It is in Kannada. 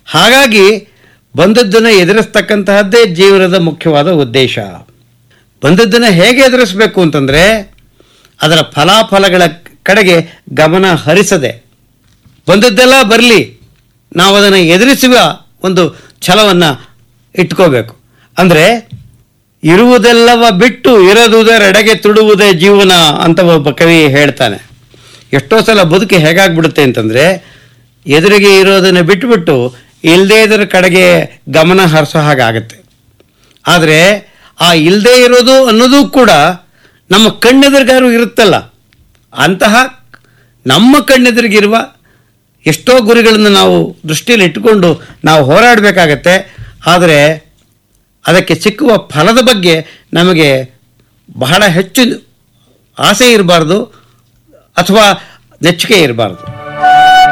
ಹಾಗಾಗಿ ಬಂದದ್ದನ್ನು ಎದುರಿಸ್ತಕ್ಕಂತಹದ್ದೇ ಜೀವನದ ಮುಖ್ಯವಾದ ಉದ್ದೇಶ ಬಂದದ್ದನ್ನು ಹೇಗೆ ಎದುರಿಸಬೇಕು ಅಂತಂದರೆ ಅದರ ಫಲಾಫಲಗಳ ಕಡೆಗೆ ಗಮನ ಹರಿಸದೆ ಬಂದದ್ದೆಲ್ಲ ಬರಲಿ ನಾವು ಅದನ್ನು ಎದುರಿಸುವ ಒಂದು ಛಲವನ್ನು ಇಟ್ಕೋಬೇಕು ಅಂದರೆ ಇರುವುದೆಲ್ಲವ ಬಿಟ್ಟು ಇರದುದರೆಡೆಗೆ ತುಡುವುದೇ ಜೀವನ ಅಂತ ಒಬ್ಬ ಕವಿ ಹೇಳ್ತಾನೆ ಎಷ್ಟೋ ಸಲ ಬದುಕು ಹೇಗಾಗ್ಬಿಡುತ್ತೆ ಅಂತಂದರೆ ಎದುರಿಗೆ ಇರೋದನ್ನು ಬಿಟ್ಟುಬಿಟ್ಟು ಇಲ್ಲದೇ ಇದರ ಕಡೆಗೆ ಗಮನ ಹರಿಸೋ ಹಾಗಾಗತ್ತೆ ಆದರೆ ಆ ಇಲ್ಲದೇ ಇರೋದು ಅನ್ನೋದು ಕೂಡ ನಮ್ಮ ಕಣ್ಣೆದುರಿಗಾರು ಇರುತ್ತಲ್ಲ ಅಂತಹ ನಮ್ಮ ಕಣ್ಣೆದುರಿಗಿರುವ ಎಷ್ಟೋ ಗುರಿಗಳನ್ನು ನಾವು ದೃಷ್ಟಿಯಲ್ಲಿ ಇಟ್ಟುಕೊಂಡು ನಾವು ಹೋರಾಡಬೇಕಾಗತ್ತೆ ಆದರೆ ಅದಕ್ಕೆ ಸಿಕ್ಕುವ ಫಲದ ಬಗ್ಗೆ ನಮಗೆ ಬಹಳ ಹೆಚ್ಚು ಆಸೆ ಇರಬಾರ್ದು ಅಥವಾ ನೆಚ್ಚುಗೆ ಇರಬಾರ್ದು